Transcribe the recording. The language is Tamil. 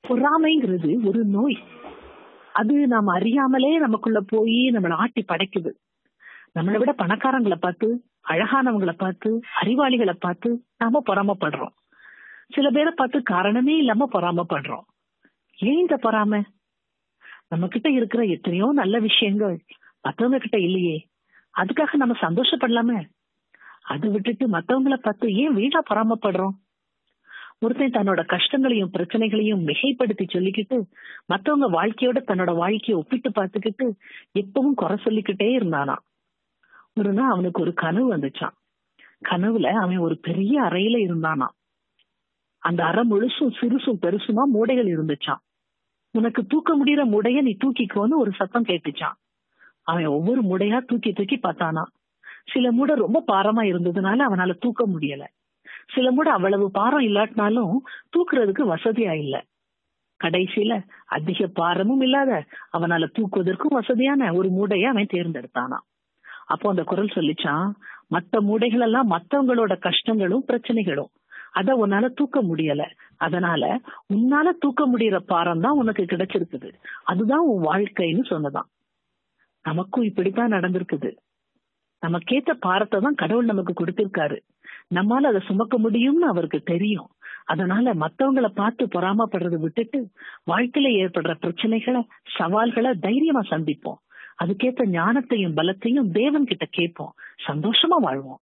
பொறாமைங்கிறது ஒரு நோய் அது நாம அறியாமலே நமக்குள்ள போய் நம்மள ஆட்டி படைக்குது நம்மளை விட பணக்காரங்களை பார்த்து அழகானவங்களை பார்த்து அறிவாளிகளை பார்த்து நாம பொறாமப்படுறோம் சில பேரை பார்த்து காரணமே இல்லாம பொறாமப்படுறோம் ஏன் இந்த பொறாம நம்ம கிட்ட இருக்கிற எத்தனையோ நல்ல விஷயங்கள் மத்தவங்க கிட்ட இல்லையே அதுக்காக நம்ம சந்தோஷப்படலாமே அதை விட்டுட்டு மத்தவங்கள பார்த்து ஏன் வீணா பொறாமப்படுறோம் ஒருத்தன் தன்னோட கஷ்டங்களையும் பிரச்சனைகளையும் மிகைப்படுத்தி சொல்லிக்கிட்டு மத்தவங்க வாழ்க்கையோட தன்னோட வாழ்க்கையை ஒப்பிட்டு பார்த்துக்கிட்டு எப்பவும் குறை சொல்லிக்கிட்டே இருந்தானா ஒரு நாள் அவனுக்கு ஒரு கனவு வந்துச்சான் கனவுல அவன் ஒரு பெரிய அறையில இருந்தானா அந்த அறை முழுசும் சிறுசும் பெருசுமா மூடைகள் இருந்துச்சான் உனக்கு தூக்க முடியற முடைய நீ தூக்கிக்கோன்னு ஒரு சத்தம் கேட்டுச்சான் அவன் ஒவ்வொரு முடையா தூக்கி தூக்கி பார்த்தானா சில மூடை ரொம்ப பாரமா இருந்ததுனால அவனால தூக்க முடியல சில மூட அவ்வளவு பாரம் இல்லாட்டினாலும் தூக்குறதுக்கு வசதியா இல்ல கடைசியில அதிக பாரமும் இல்லாத அவனால தூக்குவதற்கும் வசதியான ஒரு மூடையை அவன் தேர்ந்தெடுத்தானா அப்போ அந்த குரல் சொல்லிச்சான் மத்த மூடைகள் எல்லாம் மத்தவங்களோட கஷ்டங்களும் பிரச்சனைகளும் அத உன்னால தூக்க முடியல அதனால உன்னால தூக்க முடியற பாரம் தான் உனக்கு கிடைச்சிருக்குது அதுதான் உன் வாழ்க்கைன்னு சொன்னதான் நமக்கும் இப்படித்தான் நடந்திருக்குது நமக்கேத்த பாரத்தை தான் கடவுள் நமக்கு கொடுத்திருக்காரு நம்மால அதை சுமக்க முடியும்னு அவருக்கு தெரியும் அதனால மத்தவங்கள பார்த்து பொறாமப்படுறதை விட்டுட்டு வாழ்க்கையில ஏற்படுற பிரச்சனைகளை சவால்களை தைரியமா சந்திப்போம் அதுக்கேத்த ஞானத்தையும் பலத்தையும் தேவன் கிட்ட கேட்போம் சந்தோஷமா வாழ்வோம்